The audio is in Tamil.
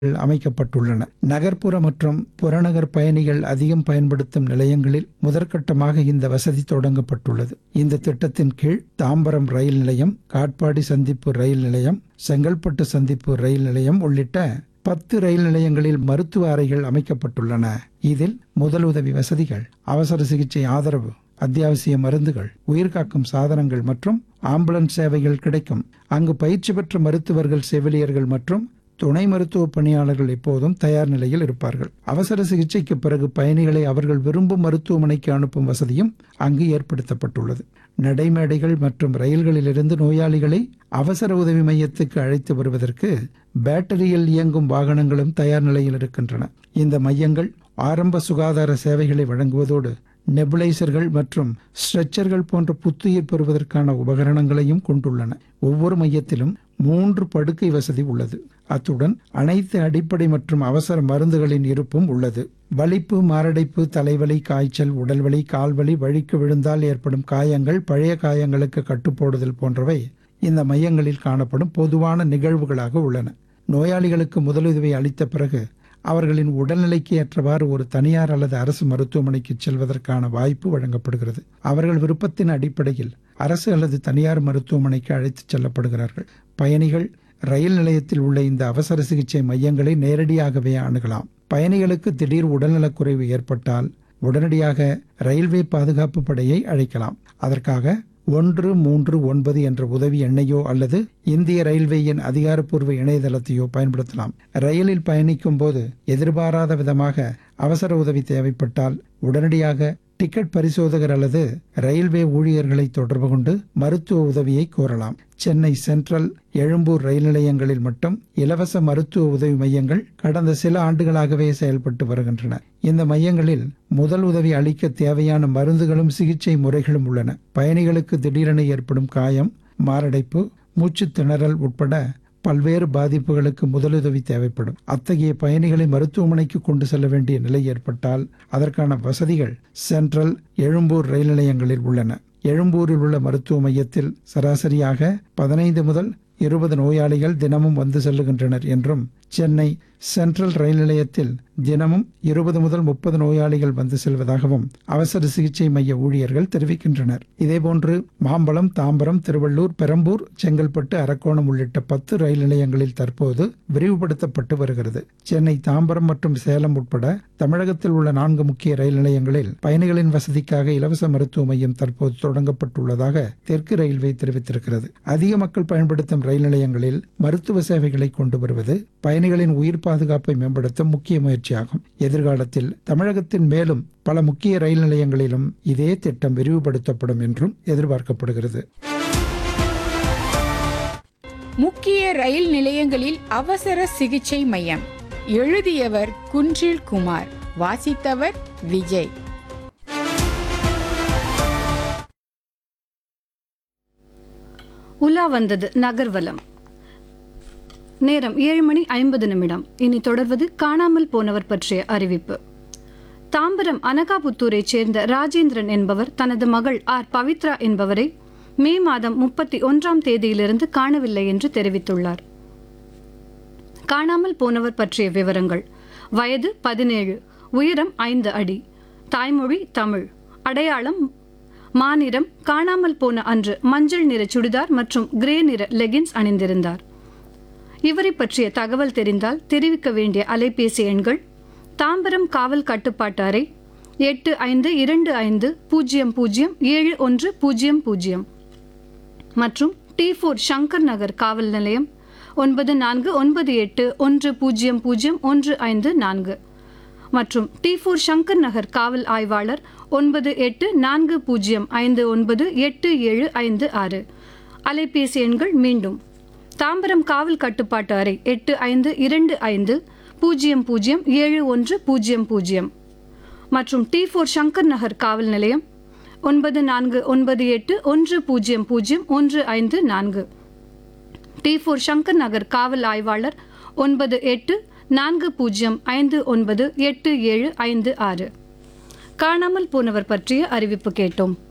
அமைக்கப்பட்டுள்ளன நகர்ப்புற மற்றும் புறநகர் பயணிகள் அதிகம் பயன்படுத்தும் நிலையங்களில் முதற்கட்டமாக இந்த வசதி தொடங்கப்பட்டுள்ளது இந்த திட்டத்தின் கீழ் தாம்பரம் ரயில் நிலையம் காட்பாடி சந்திப்பு ரயில் நிலையம் செங்கல்பட்டு சந்திப்பு ரயில் நிலையம் உள்ளிட்ட பத்து ரயில் நிலையங்களில் மருத்துவ அறைகள் அமைக்கப்பட்டுள்ளன இதில் முதலுதவி வசதிகள் அவசர சிகிச்சை ஆதரவு அத்தியாவசிய மருந்துகள் உயிர்காக்கும் சாதனங்கள் மற்றும் ஆம்புலன்ஸ் சேவைகள் கிடைக்கும் அங்கு பயிற்சி பெற்ற மருத்துவர்கள் செவிலியர்கள் மற்றும் துணை மருத்துவ பணியாளர்கள் எப்போதும் தயார் நிலையில் இருப்பார்கள் அவசர சிகிச்சைக்கு பிறகு பயணிகளை அவர்கள் விரும்பும் மருத்துவமனைக்கு அனுப்பும் வசதியும் அங்கு ஏற்படுத்தப்பட்டுள்ளது நடைமேடைகள் மற்றும் ரயில்களிலிருந்து நோயாளிகளை அவசர உதவி மையத்துக்கு அழைத்து வருவதற்கு பேட்டரியில் இயங்கும் வாகனங்களும் தயார் நிலையில் இருக்கின்றன இந்த மையங்கள் ஆரம்ப சுகாதார சேவைகளை வழங்குவதோடு நெபுலைசர்கள் மற்றும் ஸ்ட்ரெச்சர்கள் போன்ற புத்துயிர் பெறுவதற்கான உபகரணங்களையும் கொண்டுள்ளன ஒவ்வொரு மையத்திலும் மூன்று படுக்கை வசதி உள்ளது அத்துடன் அனைத்து அடிப்படை மற்றும் அவசர மருந்துகளின் இருப்பும் உள்ளது வலிப்பு மாரடைப்பு தலைவலி காய்ச்சல் உடல்வலி கால்வலி வழிக்கு விழுந்தால் ஏற்படும் காயங்கள் பழைய காயங்களுக்கு கட்டுப்போடுதல் போன்றவை இந்த மையங்களில் காணப்படும் பொதுவான நிகழ்வுகளாக உள்ளன நோயாளிகளுக்கு முதலுதவி அளித்த பிறகு அவர்களின் உடல்நிலைக்கு ஏற்றவாறு ஒரு தனியார் அல்லது அரசு மருத்துவமனைக்கு செல்வதற்கான வாய்ப்பு வழங்கப்படுகிறது அவர்கள் விருப்பத்தின் அடிப்படையில் அரசு அல்லது தனியார் மருத்துவமனைக்கு அழைத்துச் செல்லப்படுகிறார்கள் பயணிகள் ரயில் நிலையத்தில் உள்ள இந்த அவசர சிகிச்சை மையங்களை நேரடியாகவே அணுகலாம் பயணிகளுக்கு திடீர் உடல்நலக்குறைவு ஏற்பட்டால் உடனடியாக ரயில்வே பாதுகாப்பு படையை அழைக்கலாம் அதற்காக ஒன்று மூன்று ஒன்பது என்ற உதவி எண்ணையோ அல்லது இந்திய ரயில்வேயின் அதிகாரப்பூர்வ இணையதளத்தையோ பயன்படுத்தலாம் ரயிலில் பயணிக்கும் போது எதிர்பாராத விதமாக அவசர உதவி தேவைப்பட்டால் உடனடியாக டிக்கெட் பரிசோதகர் அல்லது ரயில்வே ஊழியர்களை தொடர்பு கொண்டு மருத்துவ உதவியை கோரலாம் சென்னை சென்ட்ரல் எழும்பூர் ரயில் நிலையங்களில் மட்டும் இலவச மருத்துவ உதவி மையங்கள் கடந்த சில ஆண்டுகளாகவே செயல்பட்டு வருகின்றன இந்த மையங்களில் முதல் உதவி அளிக்க தேவையான மருந்துகளும் சிகிச்சை முறைகளும் உள்ளன பயணிகளுக்கு திடீரென ஏற்படும் காயம் மாரடைப்பு மூச்சு திணறல் உட்பட பல்வேறு பாதிப்புகளுக்கு முதலுதவி தேவைப்படும் அத்தகைய பயணிகளை மருத்துவமனைக்கு கொண்டு செல்ல வேண்டிய நிலை ஏற்பட்டால் அதற்கான வசதிகள் சென்ட்ரல் எழும்பூர் ரயில் நிலையங்களில் உள்ளன எழும்பூரில் உள்ள மருத்துவ மையத்தில் சராசரியாக பதினைந்து முதல் இருபது நோயாளிகள் தினமும் வந்து செல்லுகின்றனர் என்றும் சென்னை சென்ட்ரல் ரயில் நிலையத்தில் தினமும் இருபது முதல் முப்பது நோயாளிகள் வந்து செல்வதாகவும் அவசர சிகிச்சை மைய ஊழியர்கள் தெரிவிக்கின்றனர் இதேபோன்று மாம்பலம் தாம்பரம் திருவள்ளூர் பெரம்பூர் செங்கல்பட்டு அரக்கோணம் உள்ளிட்ட பத்து ரயில் நிலையங்களில் தற்போது விரிவுபடுத்தப்பட்டு வருகிறது சென்னை தாம்பரம் மற்றும் சேலம் உட்பட தமிழகத்தில் உள்ள நான்கு முக்கிய ரயில் நிலையங்களில் பயணிகளின் வசதிக்காக இலவச மருத்துவ மையம் தற்போது தொடங்கப்பட்டுள்ளதாக தெற்கு ரயில்வே தெரிவித்திருக்கிறது அதிக மக்கள் பயன்படுத்தும் ரயில் நிலையங்களில் மருத்துவ சேவைகளை கொண்டு வருவது பயணிகளின் உயிர் பாதுகாப்பை மேம்படுத்த முக்கிய முயற்சியாகும் எதிர்காலத்தில் தமிழகத்தின் மேலும் பல முக்கிய ரயில் நிலையங்களிலும் இதே திட்டம் விரிவுபடுத்தப்படும் என்றும் எதிர்பார்க்கப்படுகிறது முக்கிய ரயில் நிலையங்களில் அவசர சிகிச்சை மையம் எழுதியவர் குன்றில் குமார் வாசித்தவர் விஜய் உலா வந்தது நகர்வலம் நேரம் ஏழு மணி ஐம்பது நிமிடம் இனி தொடர்வது காணாமல் போனவர் பற்றிய அறிவிப்பு தாம்பரம் அனகாபுத்தூரைச் சேர்ந்த ராஜேந்திரன் என்பவர் தனது மகள் ஆர் பவித்ரா என்பவரை மே மாதம் முப்பத்தி ஒன்றாம் தேதியிலிருந்து காணவில்லை என்று தெரிவித்துள்ளார் காணாமல் போனவர் பற்றிய விவரங்கள் வயது பதினேழு உயரம் ஐந்து அடி தாய்மொழி தமிழ் அடையாளம் மாநிறம் காணாமல் போன அன்று மஞ்சள் நிற சுடிதார் மற்றும் கிரே நிற லெகின்ஸ் அணிந்திருந்தார் இவரை பற்றிய தகவல் தெரிந்தால் தெரிவிக்க வேண்டிய அலைபேசி எண்கள் தாம்பரம் காவல் கட்டுப்பாட்டு அறை எட்டு ஐந்து இரண்டு ஐந்து பூஜ்ஜியம் பூஜ்ஜியம் ஏழு ஒன்று பூஜ்ஜியம் பூஜ்ஜியம் மற்றும் டி ஃபோர் சங்கர் நகர் காவல் நிலையம் ஒன்பது நான்கு ஒன்பது எட்டு ஒன்று பூஜ்ஜியம் பூஜ்ஜியம் ஒன்று ஐந்து நான்கு மற்றும் டி ஃபோர் சங்கர் நகர் காவல் ஆய்வாளர் ஒன்பது எட்டு நான்கு பூஜ்ஜியம் ஐந்து ஒன்பது எட்டு ஏழு ஐந்து ஆறு அலைபேசி எண்கள் மீண்டும் தாம்பரம் காவல் கட்டுப்பாட்டு அறை எட்டு ஐந்து இரண்டு ஐந்து பூஜ்ஜியம் பூஜ்ஜியம் ஏழு ஒன்று பூஜ்ஜியம் பூஜ்ஜியம் மற்றும் டி ஃபோர் சங்கர் நகர் காவல் நிலையம் ஒன்பது நான்கு ஒன்பது எட்டு ஒன்று பூஜ்ஜியம் பூஜ்ஜியம் ஒன்று ஐந்து நான்கு டி ஃபோர் சங்கர் நகர் காவல் ஆய்வாளர் ஒன்பது எட்டு நான்கு பூஜ்ஜியம் ஐந்து ஒன்பது எட்டு ஏழு ஐந்து ஆறு காணாமல் போனவர் பற்றிய அறிவிப்பு கேட்டோம்